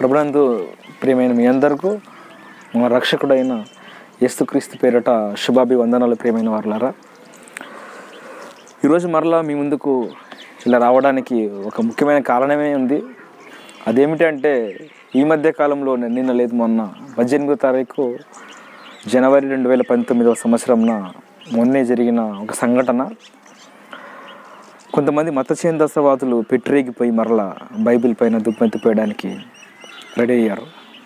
ప్రభునందు ప్రియమైన మీ అందరికీ మా రక్షకుడైన యేసుక్రీస్తు పేరట శుభాభివందనాలు ప్రియమైన వారులారా ఈరోజు మరలా మీ ముందుకు ఇలా రావడానికి ఒక ముఖ్యమైన కారణమే ఉంది అదేమిటంటే ఈ మధ్య కాలంలో నిన్న లేదు మొన్న పద్దెనిమిదో తారీఖు జనవరి రెండు వేల పంతొమ్మిదవ సంవత్సరంన మొన్నే జరిగిన ఒక సంఘటన కొంతమంది మత ఛేందసవాదులు పెట్టిరేగిపోయి మరలా బైబిల్ పైన దుమ్మెత్తిపోయడానికి రెడీ అయ్యారు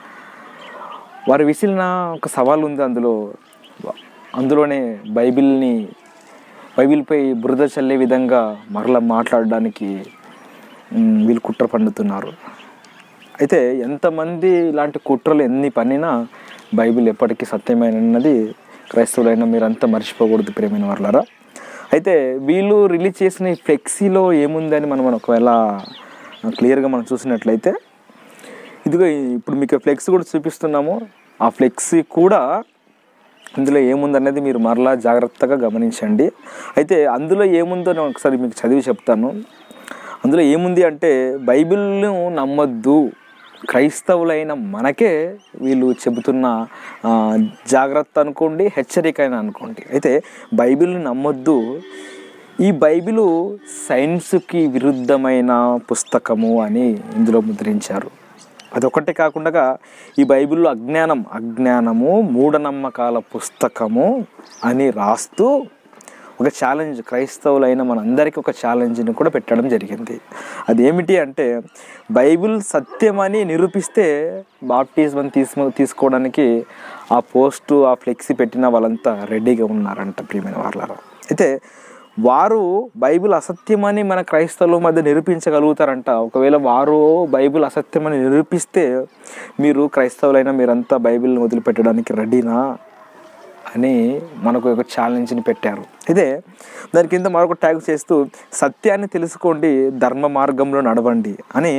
వారు విసిలిన ఒక సవాల్ ఉంది అందులో అందులోనే బైబిల్ని బైబిల్పై బురద చల్లే విధంగా మరలా మాట్లాడడానికి మ్, వీళ్ళు కుట్ర పండుతున్నారు అయితే ఎంతమంది ఇలాంటి కుట్రలు ఎన్ని పన్నినా బైబిల్ ఎప్పటికీ సత్యమైనది క్రైస్తవులైన మీరంతా మర్చిపోకూడదు ప్రేమైన వాళ్ళారా అయితే వీళ్ళు రిలీజ్ చేసిన ఈ ఫ్లెక్సీలో ఏముందని మనం మనం ఒకవేళ క్లియర్గా మనం చూసినట్లయితే ఇదిగో ఇప్పుడు మీకు ఫ్లెక్స్ కూడా చూపిస్తున్నాము ఆ ఫ్లెక్సీ కూడా ఇందులో ఏముందనేది మీరు మరలా జాగ్రత్తగా గమనించండి అయితే అందులో ఏముందో నేను ఒకసారి మీకు చదివి చెప్తాను అందులో ఏముంది అంటే బైబిల్ను నమ్మొద్దు క్రైస్తవులైన మనకే వీళ్ళు చెబుతున్న ఆ, జాగ్రత్త అనుకోండి హెచ్చరిక అయినా అనుకోండి అయితే బైబిల్ని నమ్మొద్దు ఈ బైబిలు సైన్స్కి విరుద్ధమైన పుస్తకము అని ఇందులో ముద్రించారు అదొకటే కాకుండా ఈ బైబిల్లో అజ్ఞానం అజ్ఞానము మూఢనమ్మకాల పుస్తకము అని రాస్తూ ఒక ఛాలెంజ్ క్రైస్తవులైన మనందరికీ ఒక ఛాలెంజ్ని కూడా పెట్టడం జరిగింది అది ఏమిటి అంటే బైబిల్ సత్యమని నిరూపిస్తే బాప్టిజం తీసు తీసుకోవడానికి ఆ పోస్టు ఆ ఫ్లెక్సీ పెట్టిన వాళ్ళంతా రెడీగా ఉన్నారంట ప్రియమైన వాళ్ళారా అయితే వారు బైబిల్ అసత్యమని మన క్రైస్తవుల మధ్య నిరూపించగలుగుతారంట ఒకవేళ వారు బైబిల్ అసత్యమని నిరూపిస్తే మీరు క్రైస్తవులైన మీరంతా బైబిల్ని వదిలిపెట్టడానికి రెడీనా అని మనకు ఒక ఛాలెంజ్ని పెట్టారు అయితే దాని కింద మరొక ట్యాగ్ చేస్తూ సత్యాన్ని తెలుసుకోండి ధర్మ మార్గంలో నడవండి అని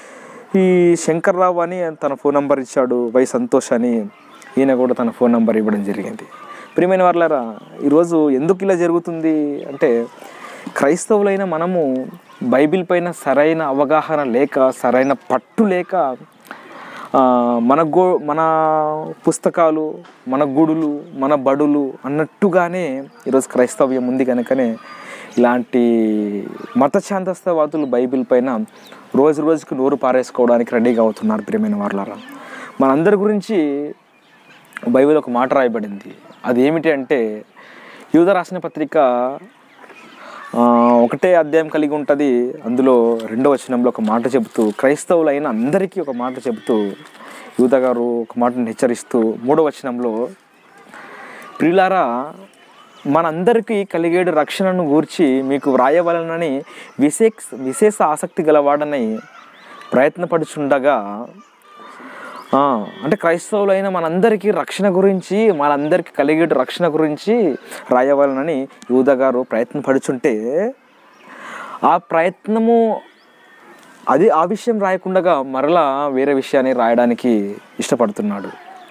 ఈ శంకర్రావు అని తన ఫోన్ నంబర్ ఇచ్చాడు వై సంతోష్ అని ఈయన కూడా తన ఫోన్ నంబర్ ఇవ్వడం జరిగింది ప్రియమైన వాళ్ళారా ఈరోజు ఎందుకు ఇలా జరుగుతుంది అంటే క్రైస్తవులైన మనము బైబిల్ పైన సరైన అవగాహన లేక సరైన పట్టు లేక ఆ, మన గో మన పుస్తకాలు మన గుడులు మన బడులు అన్నట్టుగానే ఈరోజు క్రైస్తవ్యం ఉంది కనుకనే ఇలాంటి మత ఛాందస్తవాదులు బైబిల్ పైన రోజు రోజుకి నోరు పారేసుకోవడానికి రెడీగా అవుతున్నారు ప్రియమైన వాళ్ళారా మనందరి గురించి బైబిల్ ఒక మాట రాయబడింది అది ఏమిటి అంటే యూద రాసిన పత్రిక ఆ, ఒకటే అధ్యాయం కలిగి ఉంటుంది అందులో రెండో వచనంలో ఒక మాట చెబుతూ క్రైస్తవులైన అందరికీ ఒక మాట చెబుతూ యూద గారు ఒక మాటను హెచ్చరిస్తూ మూడో వచనంలో ప్రియులారా మనందరికీ కలిగేడు రక్షణను గూర్చి మీకు వ్రాయవలనని విశేష విశేష ఆసక్తి గలవాడని ప్రయత్నపడుచుండగా ఆ, అంటే క్రైస్తవులైన మనందరికీ రక్షణ గురించి మనందరికీ కలిగే రక్షణ గురించి రాయవాలనని యూద గారు ప్రయత్నం పడుచుంటే ఆ ప్రయత్నము అది ఆ విషయం రాయకుండా మరలా వేరే విషయాన్ని రాయడానికి ఇష్టపడుతున్నాడు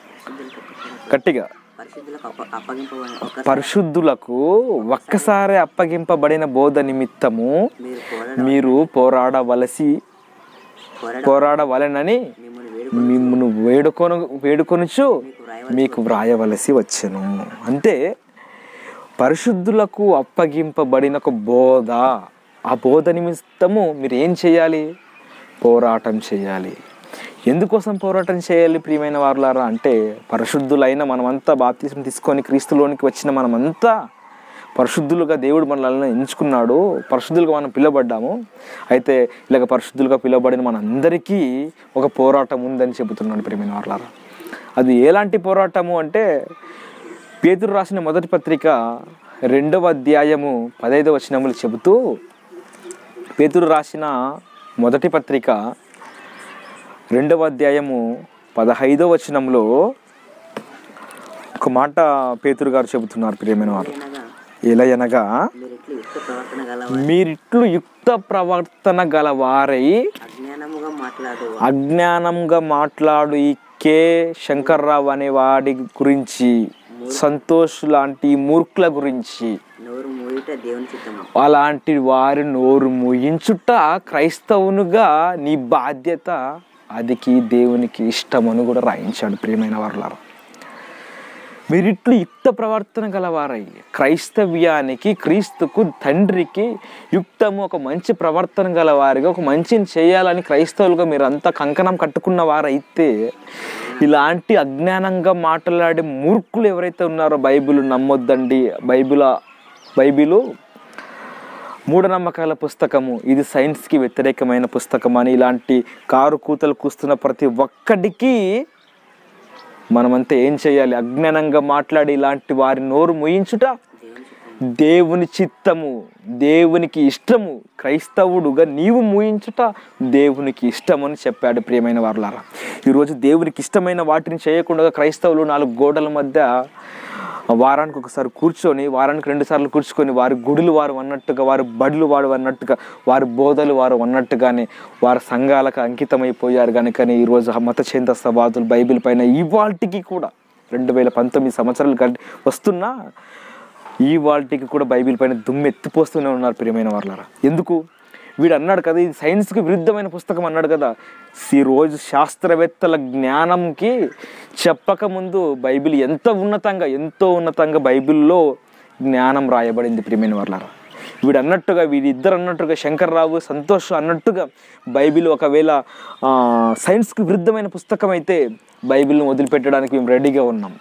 గట్టిగా పరిశుద్ధులకు అప్ప అప్పగింపబడిన ఒక పరిశుద్ధులకు ఒక్కసారి అప్పగింపబడిన బోధ నిమిత్తము మీరు పోరాడ మీరు పోరాడవలసి పోరాడ పోరాడవలెనని మిమ్మల్ని వేడు మిమ్మల్ని వేడుకొను వేడుకొనుచు మీకు వ్రాయవలసి మీకు వ్రాయవలసి వచ్చెను అంటే పరిశుద్ధులకు అప్పగింపబడిన ఒక బోధ ఆ బోధ నిమిత్తము మీరు ఏం చేయాలి పోరాటం చేయాలి ఎందుకోసం పోరాటం చేయాలి ప్రియమైన వారులారా అంటే పరిశుద్ధులైన మనమంతా బాప్తిసం తీసుకొని క్రీస్తులోనికి వచ్చిన మనమంతా పరిశుద్ధులుగా దేవుడు మనల్ని ఎంచుకున్నాడు పరిశుద్ధులుగా మనం పిలువబడ్డాము అయితే ఇలాగ పరిశుద్ధులుగా పిలువబడిన మనందరికీ ఒక పోరాటం ఉందని చెబుతున్నాడు ప్రియమైన వారులారా అది ఎలాంటి పోరాటము అంటే పేతురు రాసిన మొదటి పత్రిక రెండవ అధ్యాయము పదైదవ వచనములు చెబుతూ పేతురు రాసిన మొదటి పత్రిక రెండవ అధ్యాయము పదహైదవ వచనంలో ఒక మాట పేతురు గారు చెబుతున్నారు ప్రియమైన వారు అనగా ఎలా అనగా మీరు ఇట్లు యుక్త ప్రవర్తన మీరిట్లు యుక్త ప్రవర్తన గలవారు గలవారై అజ్ఞానముగా మాట్లాడు అజ్ఞానంగా మాట్లాడు ఈ కే శంకర్రావు అనే వాడి గురించి సంతోష్ లాంటి మూర్ఖుల గురించి నోరు మూయిట దేవుని చిత్తము అలాంటి వారి నోరు ముయించుట క్రైస్తవునుగా నీ బాధ్యత అదికి దేవునికి ఇష్టమని కూడా రాయించాడు ప్రియమైన వారులారా మీరిట్లు యుక్త ప్రవర్తన గలవారై క్రైస్తవ్యానికి క్రీస్తుకు తండ్రికి యుక్తము ఒక మంచి ప్రవర్తన గలవారిగా ఒక మంచిని చేయాలని క్రైస్తవులుగా మీరు అంతా కంకణం కట్టుకున్న వారైతే ఇలాంటి అజ్ఞానంగా మాట్లాడే మూర్ఖులు ఎవరైతే ఉన్నారో బైబిల్ నమ్మొద్దండి బైబిల్ బైబిలు మూఢనమ్మకాల పుస్తకము ఇది సైన్స్కి వ్యతిరేకమైన పుస్తకం అని ఇలాంటి కారు కూతలు కూస్తున్న ప్రతి ఒక్కడికి మనమంతా ఏం చేయాలి అజ్ఞానంగా మాట్లాడి ఇలాంటి వారి నోరు ముయించుట దేవుని చిత్తము దేవునికి ఇష్టము క్రైస్తవుడుగా నీవు మూయించుట దేవునికి ఇష్టమని చెప్పాడు ప్రియమైన వారులారా ఈరోజు దేవునికి ఇష్టమైన వాటిని చేయకుండా క్రైస్తవులు నాలుగు గోడల మధ్య వారానికి ఒకసారి కూర్చొని వారానికి రెండు సార్లు కూర్చుకొని వారి గుడులు వారు అన్నట్టుగా వారి బడులు వారు అన్నట్టుగా వారి బోధలు వారు అన్నట్టుగానే వారి సంఘాలకు అంకితమైపోయారు కానీ కానీ ఈరోజు మత ఛేందస్తవాదులు బైబిల్ పైన ఇవాళకి కూడా రెండు వేల పంతొమ్మిది సంవత్సరాలు గడి వస్తున్నా ఈ వాటికి కూడా బైబిల్ పైన దుమ్ము ఎత్తిపోస్తూనే ఉన్నారు ప్రియమైన వాళ్ళారా ఎందుకు వీడు అన్నాడు కదా ఇది సైన్స్కి విరుద్ధమైన పుస్తకం అన్నాడు కదా ఈ రోజు శాస్త్రవేత్తల జ్ఞానంకి చెప్పకముందు బైబిల్ ఎంత ఉన్నతంగా ఎంతో ఉన్నతంగా బైబిల్లో జ్ఞానం రాయబడింది ప్రియమైన వాళ్ళారా వీడు అన్నట్టుగా వీడిద్దరు అన్నట్టుగా శంకర్రావు సంతోష్ అన్నట్టుగా బైబిల్ ఒకవేళ ఆ, సైన్స్కి విరుద్ధమైన పుస్తకం అయితే బైబిల్ని వదిలిపెట్టడానికి మేము రెడీగా ఉన్నాం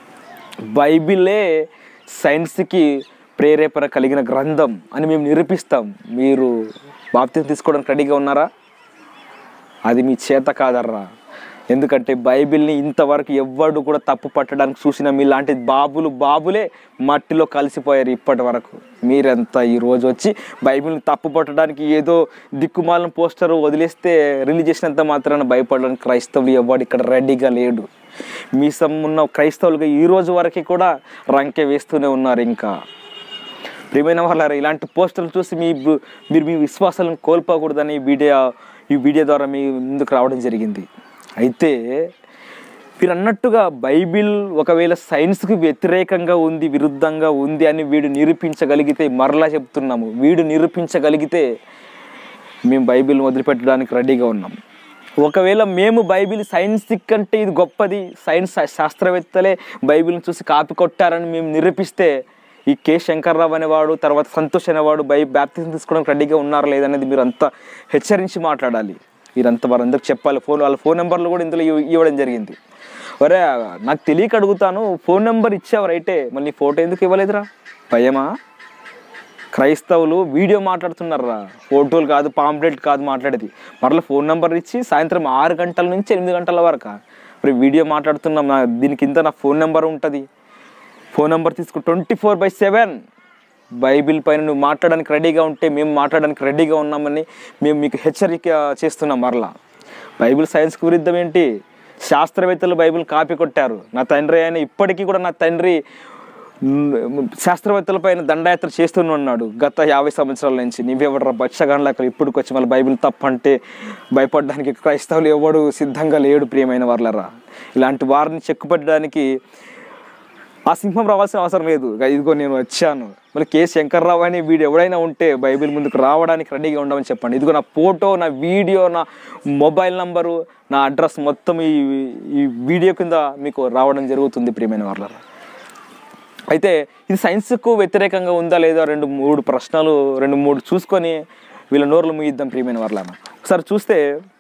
బైబిలే సైన్స్కి ప్రేరేపణ కలిగిన గ్రంథం అని మేము నిరూపిస్తాం మీరు బాప్తిని తీసుకోవడానికి రెడీగా ఉన్నారా అది మీ చేత కాదర్రా ఎందుకంటే బైబిల్ని ఇంతవరకు ఎవ్వడు కూడా తప్పు పట్టడానికి చూసిన మీలాంటి బాబులు బాబులే మట్టిలో కలిసిపోయారు ఇప్పటి వరకు మీరంతా ఈరోజు వచ్చి బైబిల్ని తప్పు పట్టడానికి ఏదో దిక్కుమాలను పోస్టర్ వదిలేస్తే రిలీజ్ చేసినంత మాత్రాన భయపడడానికి క్రైస్తవులు ఎవ్వడు ఇక్కడ రెడీగా లేడు మీ ఉన్న క్రైస్తవులుగా ఈ రోజు వరకు కూడా రంకె వేస్తూనే ఉన్నారు ఇంకా ప్రియమైన వాళ్ళారా ఇలాంటి పోస్టర్లు చూసి మీ బు- మీరు మీ విశ్వాసాలను కోల్పోకూడదని ఈ వీడియో ఈ వీడియో ద్వారా మీ ముందుకు రావడం జరిగింది అయితే మీరు అన్నట్టుగా బైబిల్ ఒకవేళ సైన్స్కి వ్యతిరేకంగా ఉంది విరుద్ధంగా ఉంది అని వీడు నిరూపించగలిగితే మరలా చెప్తున్నాము వీడు నిరూపించగలిగితే మేము బైబిల్ వదిలిపెట్టడానికి రెడీగా ఉన్నాం ఒకవేళ మేము బైబిల్ సైన్స్ కంటే ఇది గొప్పది సైన్స్ శా- శాస్త్రవేత్తలే బైబిల్ని చూసి కాపీ కొట్టారని మేము నిరూపిస్తే ఈ కె శంకర్రావు అనేవాడు తర్వాత సంతోష్ అనేవాడు బై బ్యాప్తిజం తీసుకోవడానికి రెడీగా ఉన్నారా లేదనేది మీరు అంతా హెచ్చరించి మాట్లాడాలి మీరంతా వారందరికి చెప్పాలి ఫోన్ వాళ్ళ ఫోన్ నెంబర్లు కూడా ఇందులో ఇవ్వ- ఇవ్వడం జరిగింది ఒరే నాకు తెలియక అడుగుతాను ఫోన్ నెంబర్ ఇచ్చావు రైటే మళ్ళీ ఫోటో ఎందుకు ఇవ్వలేదురా భయమా క్రైస్తవులు వీడియో మాట్లాడుతున్నారా ఫోటోలు కాదు పాంప్లెట్ కాదు మాట్లాడేది మరలా ఫోన్ నెంబర్ ఇచ్చి సాయంత్రం ఆరు గంటల నుంచి ఎనిమిది గంటల వరకు మరి వీడియో మాట్లాడుతున్నాం నా దీని కింద నా ఫోన్ నెంబర్ ఉంటుంది ఫోన్ నెంబర్ తీసుకు twenty four by seven Bible పైన నువ్వు మాట్లాడడానికి రెడీగా ఉంటే మేము మాట్లాడడానికి రెడీగా ఉన్నామని మేము మీకు హెచ్చరిక చేస్తున్నాం మరలా బైబిల్ సైన్స్కి విరుద్ధం ఏంటి శాస్త్రవేత్తలు బైబిల్ కాపీ కొట్టారు నా తండ్రి అయిన ఇప్పటికీ కూడా నా తండ్రి మ్, శాస్త్రవేత్తల పైన దండయాత్ర చేస్తూనే ఉన్నాడు గత యాభై సంవత్సరాల నుంచి నీవెవడరా బచ్చగాన్లాక ఇప్పటికి వచ్చి మళ్ళీ బైబిల్ తప్పంటే భయపడడానికి క్రైస్తవులు ఎవడు సిద్ధంగా లేడు ప్రియమైన వాళ్ళరా ఇలాంటి వారిని చెక్కుపెట్టడానికి ఆ సింహం రావాల్సిన అవసరం లేదు ఇక ఇదిగో నేను వచ్చాను మళ్ళీ కే శంకర్రావు అని వీడు ఎవడైనా ఉంటే బైబిల్ ముందుకు రావడానికి రెడీగా ఉండమని చెప్పండి ఇదిగో నా ఫోటో నా వీడియో నా మొబైల్ నంబరు నా అడ్రస్ మొత్తం ఈ ఈ వీడియో కింద మీకు రావడం జరుగుతుంది ప్రియమైన వాళ్ళ అయితే ఇది సైన్స్కు వ్యతిరేకంగా ఉందా లేదా రెండు మూడు ప్రశ్నలు రెండు మూడు చూసుకొని వీళ్ళ నోర్లు ముగిద్దాం ప్రియమైన వాళ్ళ ఒకసారి చూస్తే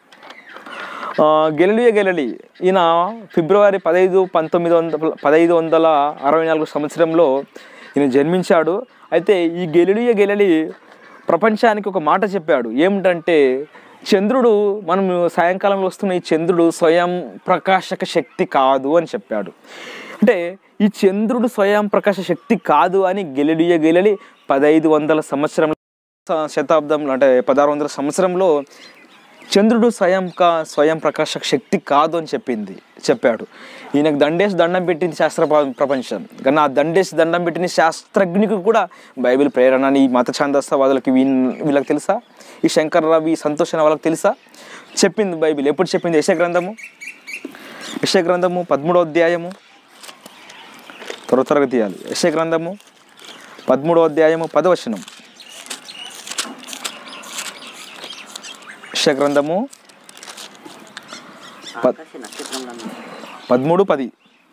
ఆ, గెలిలియో గెలలి ఈయన ఫిబ్రవరి పదహైదు పంతొమ్మిది వందల పదహైదు వందల అరవై నాలుగు సంవత్సరంలో ఈయన జన్మించాడు అయితే ఈ గెలిలియో గెలలి ప్రపంచానికి ఒక మాట చెప్పాడు ఏమిటంటే చంద్రుడు మనం సాయంకాలంలో వస్తున్న ఈ చంద్రుడు స్వయం ప్రకాశక శక్తి కాదు అని చెప్పాడు అంటే ఈ చంద్రుడు స్వయం ప్రకాశ శక్తి కాదు అని గెలిలియో గెలలి పదహైదు వందల సంవత్సరం శతాబ్దంలో అంటే పదహారు వందల సంవత్సరంలో చంద్రుడు స్వయం కా స్వయం ప్రకాశక శక్తి కాదు అని చెప్పింది చెప్పాడు ఈయనకు దండేసి దండం పెట్టింది శాస్త్ర ప్ర- ప్రపంచం కానీ ఆ దండేసి దండం పెట్టిన శాస్త్రజ్ఞునికి కూడా బైబిల్ ప్రేరణ అని ఈ మత ఛాందస్తవాదులకి వీన్ వీళ్ళకి తెలుసా ఈ శంకర్రావు ఈ సంతోష్ అనే వాళ్ళకి తెలుసా చెప్పింది బైబిల్ ఎప్పుడు చెప్పింది యశ గ్రంథము యశ గ్రంథము పదమూడో అధ్యాయము త్వర త్వరగా తీయాలి యశ గ్రంథము పదమూడో అధ్యాయము పదవచనం యశ గ్రంథము ఆకాశ నక్షత్రములను పదమూడు పది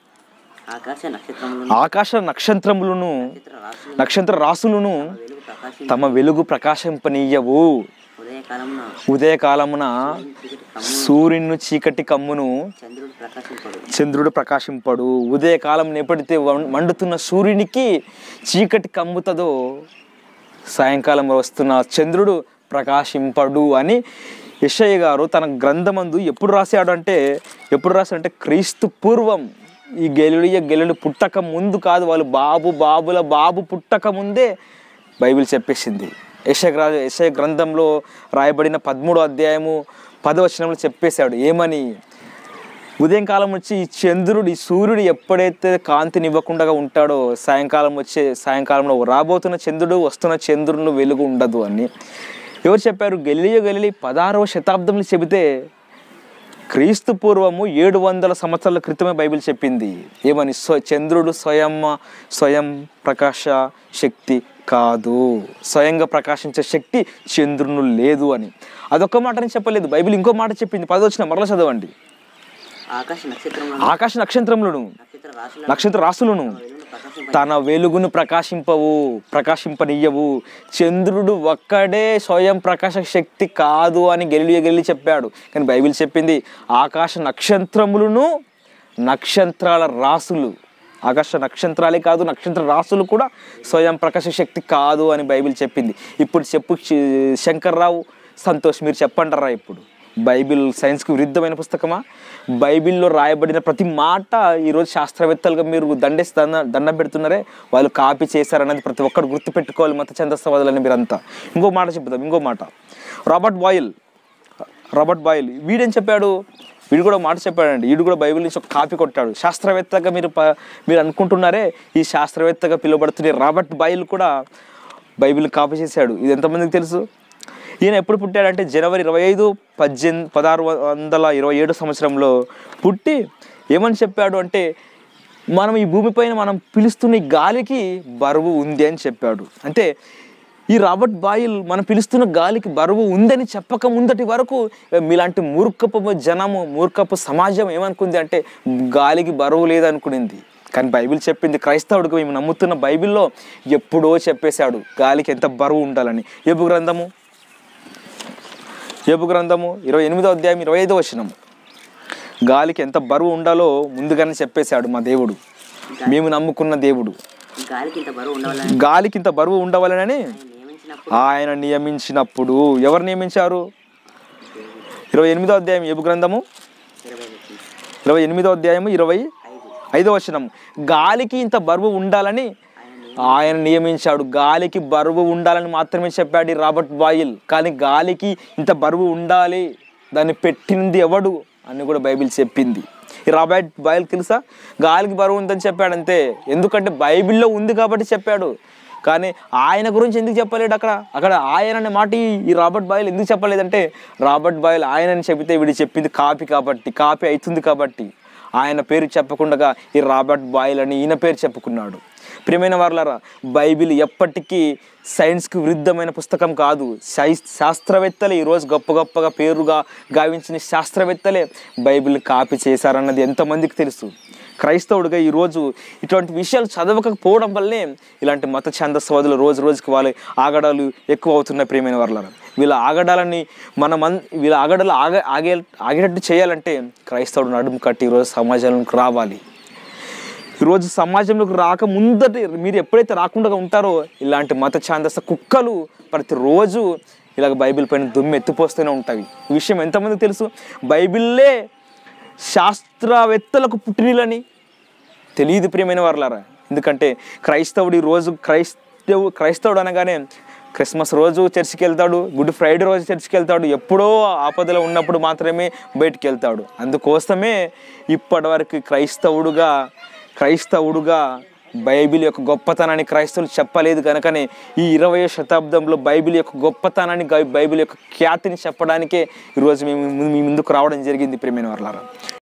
ఆకాశ నక్షత్రములను ఆకాశ నక్షత్రములను నక్షత్ర రాశులను నక్షత్ర రాసులను వెలుగు ప్రకాశం తమ వెలుగు ప్రకాశింపనీయవు ఉదయకాలమున ఉదయకాలమున చీకటి కమ్ము సూర్యుని చీకటి కమ్మును చంద్రుడు ప్రకాశింపడు చంద్రుడు ప్రకాశింపడు ఉదయకాలం ఎప్పుడైతే వం- మండుతున్న సూర్యునికి చీకటి కమ్ముతుందో సాయంకాలం వస్తున్న చంద్రుడు ప్రకాశింపడు అని యెషయ్య గారు తన గ్రంథమందు ఎప్పుడు రాశాడు అంటే ఎప్పుడు రాశాడంటే క్రీస్తు పూర్వం ఈ గెలుడియ గెలుడు పుట్టక ముందు కాదు వాళ్ళు బాబు బాబుల బాబు పుట్టక ముందే బైబిల్ చెప్పేసింది యెషయ గ్రా యెషయ గ్రంథంలో రాయబడిన పదమూడో అధ్యాయము పదవచనంలో చెప్పేశాడు ఏమని ఉదయం కాలం వచ్చి ఈ చంద్రుడు ఈ సూర్యుడు ఎప్పుడైతే కాంతినివ్వకుండా ఉంటాడో సాయంకాలం వచ్చే సాయంకాలంలో రాబోతున్న చంద్రుడు వస్తున్న చంద్రుడిలో వెలుగు ఉండదు అని ఎవరు చెప్పారు గెలిలియో గెలిలి పదహారవ శతాబ్దంలో చెబితే క్రీస్తు పూర్వము ఏడు వందల సంవత్సరాల క్రితమే బైబిల్ చెప్పింది ఏమని స్వ చంద్రుడు స్వయం స్వయం ప్రకాశ శక్తి కాదు స్వయంగా ప్రకాశించే శక్తి చంద్రుని లేదు అని అదొక్క మాటని చెప్పలేదు బైబిల్ ఇంకో మాట చెప్పింది పదవచ్చిన మరల చదవండి ఆకాశ నక్షత్రములను ఆకాశ నక్షత్రములను నక్షత్ర రాశులను నక్షత్ర రాసులను వెలుగును ప్రకాశింప తన వెలుగును ప్రకాశింపవు ప్రకాశింపనియ్యవు చంద్రుడు ఒక్కడే స్వయం ప్రకాశ శక్తి కాదు అని గెలిలి గెలిలి చెప్పాడు కానీ బైబిల్ చెప్పింది ఆకాశ నక్షత్రములను నక్షత్రాల రాసులు ఆకాశ నక్షత్రాలే కాదు నక్షత్ర రాసులు కూడా స్వయం ప్రకాశ శక్తి కాదు అని బైబిల్ చెప్పింది ఇప్పుడు చెప్పు శ- శంకర్రావు సంతోష్ మీరు చెప్పంటారా ఇప్పుడు బైబిల్ సైన్స్కి విరుద్ధమైన పుస్తకమా బైబిల్లో రాయబడిన ప్రతి మాట ఈరోజు శాస్త్రవేత్తలుగా మీరు దండేసి దండ దండం పెడుతున్నారే వాళ్ళు కాపీ చేశారన్నది ప్రతి ఒక్కరు గుర్తుపెట్టుకోవాలి మత ఛందస్సవాదులని మీరంతా ఇంకో మాట చెప్తాం ఇంకో మాట రాబర్ట్ బాయిల్ రాబర్ట్ బాయిల్ వీడేం చెప్పాడు వీడు కూడా ఒక మాట చెప్పాడండి వీడు కూడా బైబిల్ నుంచి ఒక కాపీ కొట్టాడు శాస్త్రవేత్తగా మీరు ప- మీరు అనుకుంటున్నారే ఈ శాస్త్రవేత్తగా పిలువబడుతున్న రాబర్ట్ బాయిల్ కూడా బైబిల్ కాపీ చేశాడు ఇది ఎంతమందికి తెలుసు ఈయన ఎప్పుడు పుట్టాడంటే జనవరి ఇరవై ఐదు పద్దెనిమిది పదహారు వందల ఇరవై ఏడు సంవత్సరంలో పుట్టి ఏమని చెప్పాడు అంటే మనం ఈ భూమిపైన మనం పిలుస్తున్న ఈ గాలికి బరువు ఉంది అని చెప్పాడు అంటే ఈ రాబర్ట్ బాయిల్ మనం పిలుస్తున్న గాలికి బరువు ఉందని చెప్పక ముందటి వరకు మీలాంటి మూర్ఖపు జనము మూర్ఖపు సమాజం ఏమనుకుంది అంటే గాలికి బరువు లేదనుకునింది కానీ బైబిల్ చెప్పింది క్రైస్తవుడికి మేము నమ్ముతున్న బైబిల్లో ఎప్పుడో చెప్పేశాడు గాలికి ఎంత బరువు ఉండాలని ఏబు గ్రంథము ఏబు గ్రంథము ఇరవై ఎనిమిదో అధ్యాయం ఇరవై ఐదో వచనము గాలికి ఎంత బరువు ఉండాలో ముందుగానే చెప్పేశాడు మా దేవుడు మేము నమ్ముకున్న దేవుడు గాలికి ఇంత బరువు ఉండవాలని గాలికి ఇంత బరువు ఉండవాలని నియమించినప్పుడు ఆయన నియమించినప్పుడు ఎవరు నియమించారు ఇరవై ఎనిమిదో అధ్యాయం ఏబు గ్రంథము ఇరవై వచ్చింది ఇరవై ఎనిమిదో అధ్యాయము ఇరవై ఐదు ఐదో వచనం గాలికి ఇంత బరువు ఉండాలని ఆయన నియమించాడు గాలికి బరువు ఉండాలని మాత్రమే చెప్పాడు ఈ రాబర్ట్ బాయిల్ కానీ గాలికి ఇంత బరువు ఉండాలి దాన్ని పెట్టింది ఎవడు అని కూడా బైబిల్ చెప్పింది ఈ రాబర్ట్ బాయిల్ తెలుసా గాలికి బరువు ఉందని చెప్పాడు అంతే ఎందుకంటే బైబిల్లో ఉంది కాబట్టి చెప్పాడు కానీ ఆయన గురించి ఎందుకు చెప్పలేడు అక్కడ అక్కడ ఆయన అనే మాట ఈ- ఈ రాబర్ట్ బాయిల్ ఎందుకు చెప్పలేదంటే రాబర్ట్ బాయిల్ ఆయన అని చెబితే వీడు చెప్పింది కాపీ కాబట్టి కాపీ అవుతుంది కాబట్టి ఆయన పేరు చెప్పకుండా ఈ రాబర్ట్ బాయిల్ అని ఈయన పేరు చెప్పుకున్నాడు ప్రియమైన వారులారా బైబిల్ ఎప్పటికీ సైన్స్కి విరుద్ధమైన పుస్తకం కాదు సై శాస్త్రవేత్తలే ఈరోజు గొప్ప గొప్పగా పేరుగా గావించిన శాస్త్రవేత్తలే బైబిల్ కాపీ చేశారన్నది ఎంతమందికి తెలుసు క్రైస్తవుడిగా ఈరోజు ఇటువంటి విషయాలు చదవకపోవడం వల్లే ఇలాంటి మత ఛందస్వాదులు రోజు రోజుకి వాళ్ళ ఆగడాలు ఎక్కువ అవుతున్నాయి ప్రియమైన వాళ్ళ వీళ్ళ ఆగడాలని మన మన్ వీళ్ళ ఆగడాలు ఆగ ఆగే ఆగేటట్టు చేయాలంటే క్రైస్తవుడు నడుము కట్టి ఈరోజు సమాజంలోకి రావాలి ఈరోజు సమాజంలోకి రాక ముందటి మీరు ఎప్పుడైతే రాకుండా ఉంటారో ఇలాంటి మత ఛాందస కుక్కలు ప్రతిరోజు ఇలాగ బైబిల్ పైన దుమ్ము ఎత్తిపోస్తూనే ఉంటాయి ఈ విషయం ఎంతమందికి తెలుసు బైబిల్లే శాస్త్రవేత్తలకు పుట్టినీళ్ళని తెలియదు ప్రియమైన వారులారా ఎందుకంటే క్రైస్తవుడు ఈ రోజు క్రైస్తవు క్రైస్తవుడు అనగానే క్రిస్మస్ రోజు చర్చికి వెళ్తాడు గుడ్ ఫ్రైడే రోజు చర్చికి వెళ్తాడు ఎప్పుడో ఆపదలో ఉన్నప్పుడు మాత్రమే బయటికి వెళ్తాడు అందుకోసమే ఇప్పటివరకు క్రైస్తవుడుగా క్రైస్తవుడుగా బైబిల్ యొక్క గొప్పతనాన్ని క్రైస్తవులు చెప్పలేదు కనుకనే ఈ ఇరవై శతాబ్దంలో బైబిల్ యొక్క గొప్పతనాన్ని గై- బైబిల్ యొక్క ఖ్యాతిని చెప్పడానికే ఈరోజు మేము మీ ముందుకు రావడం జరిగింది ప్రియమైన వాళ్ళారా